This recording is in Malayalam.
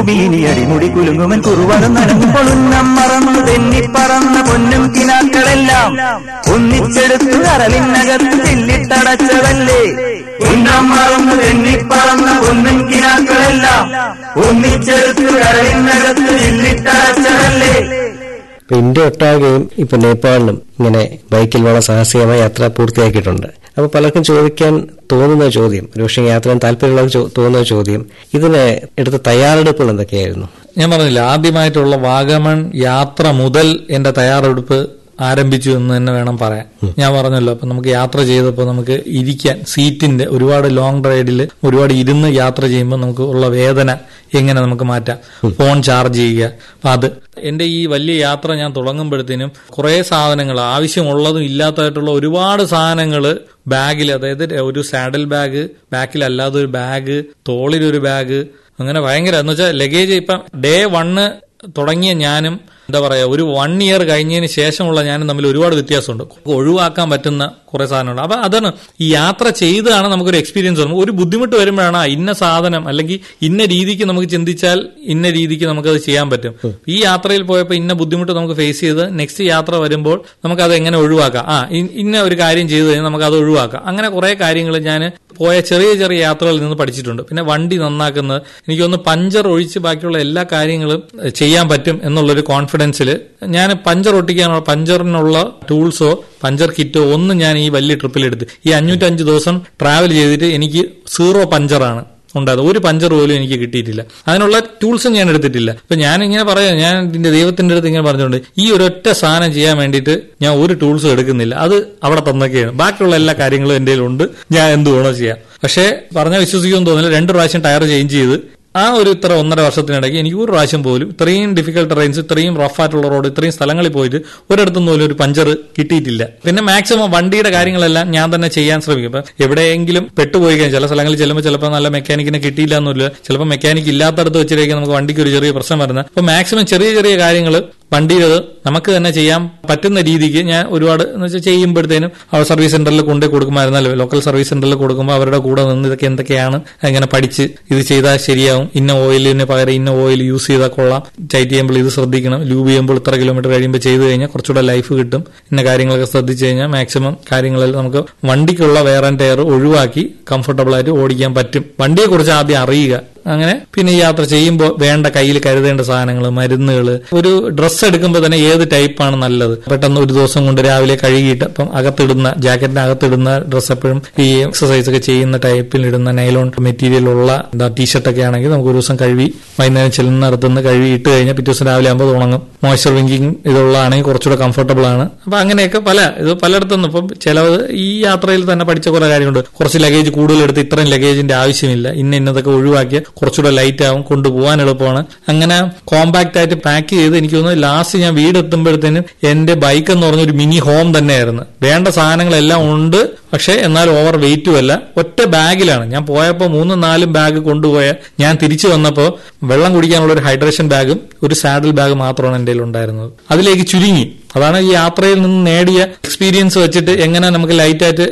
ഭൂമിയിനി അടിമുടി കുലുങ്ങുമൻ കുറുവനും നനങ്ങുമ്പോൾ ഉന്നം മറന്നു തെന്നിപ്പറന്ന പൊന്നും കിനാക്കളെല്ലാം ഒന്നിച്ചെടുത്തു കരലിനകത്ത് തെല്ലിട്ടടച്ചതല്ലേ ഉന്നം മറന്നു തെന്നിപ്പറന്ന പൊന്നും കിനാക്കളെല്ലാം ഒന്നിച്ചെടുത്തു കരലിനകത്ത് തെല്ലിട്ടടച്ചതല്ലേ ഇപ്പൊ ഇന്ത്യ ഒട്ടാകെയും ഇപ്പൊ നേപ്പാളിലും ഇങ്ങനെ ബൈക്കിൽ വളരെ സാഹസികമായ യാത്ര പൂർത്തിയാക്കിയിട്ടുണ്ട് അപ്പൊ പലർക്കും ചോദിക്കാൻ തോന്നുന്ന ചോദ്യം ഒരുപക്ഷെ യാത്ര താല്പര്യമുള്ള തോന്നുന്ന ചോദ്യം ഇതിന് എടുത്ത തയ്യാറെടുപ്പുകൾ എന്തൊക്കെയായിരുന്നു ഞാൻ പറഞ്ഞില്ല ആദ്യമായിട്ടുള്ള വാഗമൺ യാത്ര മുതൽ എന്റെ തയ്യാറെടുപ്പ് ആരംഭിച്ചു എന്ന് തന്നെ വേണം പറയാൻ ഞാൻ പറഞ്ഞല്ലോ അപ്പൊ നമുക്ക് യാത്ര ചെയ്തപ്പോൾ നമുക്ക് ഇരിക്കാൻ സീറ്റിന്റെ ഒരുപാട് ലോങ് റൈഡിൽ ഒരുപാട് ഇരുന്ന് യാത്ര ചെയ്യുമ്പോൾ നമുക്ക് ഉള്ള വേദന എങ്ങനെ നമുക്ക് മാറ്റാം ഫോൺ ചാർജ് ചെയ്യുക അപ്പൊ അത് എന്റെ ഈ വലിയ യാത്ര ഞാൻ തുടങ്ങുമ്പോഴത്തേനും കുറെ സാധനങ്ങൾ ആവശ്യമുള്ളതും ഇല്ലാത്തതായിട്ടുള്ള ഒരുപാട് സാധനങ്ങൾ ബാഗിൽ അതായത് ഒരു സാഡൽ ബാഗ് ബാക്കിലല്ലാതെ ഒരു ബാഗ് തോളിലൊരു ബാഗ് അങ്ങനെ ഭയങ്കര എന്ന് വെച്ചാൽ ലഗേജ് ഇപ്പം ഡേ വണ്ണ് തുടങ്ങിയ ഞാനും എന്താ പറയാ ഒരു വൺ ഇയർ കഴിഞ്ഞതിന് ശേഷമുള്ള ഞാനും തമ്മിൽ ഒരുപാട് വ്യത്യാസമുണ്ട് ഒഴിവാക്കാൻ പറ്റുന്ന കുറെ സാധനമുണ്ട് അപ്പൊ അതാണ് ഈ യാത്ര ചെയ്താണ് നമുക്കൊരു എക്സ്പീരിയൻസ് വരും ഒരു ബുദ്ധിമുട്ട് വരുമ്പോഴാണ് ആ ഇന്ന സാധനം അല്ലെങ്കിൽ ഇന്ന രീതിക്ക് നമുക്ക് ചിന്തിച്ചാൽ ഇന്ന രീതിക്ക് നമുക്കത് ചെയ്യാൻ പറ്റും ഈ യാത്രയിൽ പോയപ്പോൾ ഇന്ന ബുദ്ധിമുട്ട് നമുക്ക് ഫേസ് ചെയ്ത് നെക്സ്റ്റ് യാത്ര വരുമ്പോൾ നമുക്ക് അത് എങ്ങനെ ഒഴിവാക്കാം ആ ഇ- ഇന്ന ഒരു കാര്യം ചെയ്തു കഴിഞ്ഞാൽ നമുക്ക് അത് ഒഴിവാക്കാം അങ്ങനെ കുറെ കാര്യങ്ങൾ ഞാൻ പോയ ചെറിയ ചെറിയ യാത്രകളിൽ നിന്ന് പഠിച്ചിട്ടുണ്ട് പിന്നെ വണ്ടി നന്നാക്കുന്നത് എനിക്കൊന്ന് പഞ്ചർ ഒഴിച്ച് ബാക്കിയുള്ള എല്ലാ കാര്യങ്ങളും ചെയ്യാൻ പറ്റും എന്നുള്ളൊരു കോൺഫിഡൻസിൽ ഞാൻ പഞ്ചർ ഒട്ടിക്കാനുള്ള പഞ്ചറിനുള്ള ടൂൾസോ പഞ്ചർ കിറ്റോ ഒന്നും ഞാൻ ഈ വലിയ ട്രിപ്പിൽ എടുത്ത് ഈ അഞ്ഞൂറ്റഞ്ച് ദിവസം ട്രാവൽ ചെയ്തിട്ട് എനിക്ക് സീറോ പഞ്ചറാണ് ഉണ്ടായത് ഒരു പഞ്ചർ പോലും എനിക്ക് കിട്ടിയിട്ടില്ല അതിനുള്ള ടൂൾസും ഞാൻ എടുത്തിട്ടില്ല അപ്പൊ ഞാൻ ഇങ്ങനെ പറയാം ഞാൻ ഇതിന്റെ ദൈവത്തിന്റെ അടുത്ത് ഇങ്ങനെ പറഞ്ഞുകൊണ്ട് ഈ ഒരൊറ്റ സാധനം ചെയ്യാൻ വേണ്ടിയിട്ട് ഞാൻ ഒരു ടൂൾസും എടുക്കുന്നില്ല അത് അവിടെ തന്നൊക്കെയാണ് ബാക്കിയുള്ള എല്ലാ കാര്യങ്ങളും എന്റെ ഉണ്ട് ഞാൻ എന്ത് വേണോ ചെയ്യാം പക്ഷേ പറഞ്ഞാൽ വിശ്വസിക്കുമെന്ന് തോന്നില്ല രണ്ട് പ്രാവശ്യം ടയർ ചേഞ്ച് ചെയ്ത് ആ ഒരു ഇത്ര ഒന്നര വർഷത്തിനിടയ്ക്ക് എനിക്ക് ഒരു പ്രാവശ്യം പോലും ഇത്രയും ഡിഫിക്കൽട്ട് ടെറൈൻസ് ഇത്രയും റഫ് ആയിട്ടുള്ള റോഡ് ഇത്രയും സ്ഥലങ്ങളിൽ പോയിട്ട് ഒരിടത്തും പോലും ഒരു പഞ്ചർ കിട്ടിയിട്ടില്ല പിന്നെ മാക്സിമം വണ്ടിയുടെ കാര്യങ്ങളെല്ലാം ഞാൻ തന്നെ ചെയ്യാൻ ശ്രമിക്കും ഇപ്പൊ എവിടെയെങ്കിലും പെട്ടുപോയി കഴിഞ്ഞാൽ ചില സ്ഥലങ്ങളിൽ ചെല്ലുമ്പോൾ ചിലപ്പോൾ നല്ല മെക്കാനിക്കിനെ കിട്ടിയില്ല എന്നില്ല ചിലപ്പോൾ മെക്കാനിക് ഇല്ലാത്തടത്ത് വെച്ചിരിക്കും നമുക്ക് വണ്ടിക്ക് ഒരു ചെറിയ പ്രശ്നം വരുന്നത് അപ്പൊ മാക്സിമം ചെറിയ ചെറിയ കാര്യങ്ങൾ വണ്ടിയിൽ നമുക്ക് തന്നെ ചെയ്യാൻ പറ്റുന്ന രീതിക്ക് ഞാൻ ഒരുപാട് എന്ന് വെച്ചാൽ ചെയ്യുമ്പോഴത്തേനും അവർ സർവീസ് സെന്ററിൽ കൊണ്ടേ കൊടുക്കുമായിരുന്നല്ലോ ലോക്കൽ സർവീസ് സെന്ററിൽ കൊടുക്കുമ്പോൾ അവരുടെ കൂടെ നിന്ന് ഇതൊക്കെ എന്തൊക്കെയാണ് ഇങ്ങനെ പഠിച്ച് ഇത് ചെയ്താൽ ശരിയാവും ഇന്ന ഓയിലിന് പകരം ഇന്ന ഓയിൽ യൂസ് ചെയ്താൽ കൊള്ളാം ടൈറ്റ് ചെയ്യുമ്പോൾ ഇത് ശ്രദ്ധിക്കണം ലൂബ് ചെയ്യുമ്പോൾ ഇത്ര കിലോമീറ്റർ കഴിയുമ്പോൾ ചെയ്ത് കഴിഞ്ഞാൽ കുറച്ചുകൂടെ ലൈഫ് കിട്ടും ഇന്ന കാര്യങ്ങളൊക്കെ ശ്രദ്ധിച്ചു കഴിഞ്ഞാൽ മാക്സിമം കാര്യങ്ങളിൽ നമുക്ക് വണ്ടിക്കുള്ള വേറെ ടയർ ഒഴിവാക്കി കംഫർട്ടബിൾ ആയിട്ട് ഓടിക്കാൻ പറ്റും വണ്ടിയെ കുറിച്ച് ആദ്യം അറിയുക അങ്ങനെ പിന്നെ ഈ യാത്ര ചെയ്യുമ്പോൾ വേണ്ട കയ്യിൽ കരുതേണ്ട സാധനങ്ങൾ മരുന്നുകൾ ഒരു ഡ്രസ്സ് എടുക്കുമ്പോൾ തന്നെ ഏത് ടൈപ്പാണ് നല്ലത് പെട്ടെന്ന് ഒരു ദിവസം കൊണ്ട് രാവിലെ കഴുകിയിട്ട് ഇപ്പം അകത്തിടുന്ന ജാക്കറ്റിന് അകത്തിടുന്ന ഡ്രസ്സ് എപ്പോഴും ഈ എക്സസൈസ് ഒക്കെ ചെയ്യുന്ന ടൈപ്പിൽ ഇടുന്ന നൈലോൺ മെറ്റീരിയൽ ഉള്ള എന്താ ടീഷർട്ട് ഒക്കെ ആണെങ്കിൽ നമുക്ക് ഒരു ദിവസം കഴുകി വൈകുന്നേരം ചെല്ലുന്നിടത്തുനിന്ന് കഴുകി ഇട്ട് കഴിഞ്ഞാൽ പിറ്റേ ദിവസം രാവിലെ ആകുമ്പോൾ ഉണങ്ങും മോയ്സ്ചർ വിങ്കിങ് ഇതുള്ളതാണെങ്കിൽ കുറച്ചുകൂടെ കംഫർട്ടബിൾ ആണ് അപ്പൊ അങ്ങനെയൊക്കെ പല ഇത് പലയിടത്തുനിന്ന് ഇപ്പം ചിലത് ഈ യാത്രയിൽ തന്നെ പഠിച്ച കുറെ കാര്യങ്ങളുണ്ട് കുറച്ച് ലഗേജ് കൂടുതൽ എടുത്ത് ഇത്രയും ലഗേജിന്റെ ആവശ്യമില്ല ഇന്ന ഇന്നതൊക്കെ ഒഴിവാക്കിയ കുറച്ചുകൂടെ ലൈറ്റ് ആവും കൊണ്ടുപോകാൻ എളുപ്പമാണ് അങ്ങനെ കോമ്പാക്ട് ആയിട്ട് പാക്ക് ചെയ്ത് എനിക്ക് തോന്നുന്നു ലാസ്റ്റ് ഞാൻ വീട് എത്തുമ്പോഴത്തേനും എന്റെ ബൈക്ക് എന്ന് പറഞ്ഞ ഒരു മിനി ഹോം തന്നെയായിരുന്നു വേണ്ട സാധനങ്ങളെല്ലാം ഉണ്ട് പക്ഷേ എന്നാൽ ഓവർ വെയിറ്റും അല്ല ഒറ്റ ബാഗിലാണ് ഞാൻ പോയപ്പോൾ മൂന്നും നാലും ബാഗ് കൊണ്ടുപോയ ഞാൻ തിരിച്ചു വന്നപ്പോൾ വെള്ളം കുടിക്കാനുള്ള ഒരു ഹൈഡ്രേഷൻ ബാഗും ഒരു സാഡിൽ ബാഗ് മാത്രമാണ് എന്റെ കയ്യിൽ ഉണ്ടായിരുന്നത് അതിലേക്ക് ചുരുങ്ങി അതാണ് ഈ യാത്രയിൽ നിന്ന് നേടിയ എക്സ്പീരിയൻസ് വെച്ചിട്ട് എങ്ങനെ നമുക്ക് ലൈറ്റായിട്ട്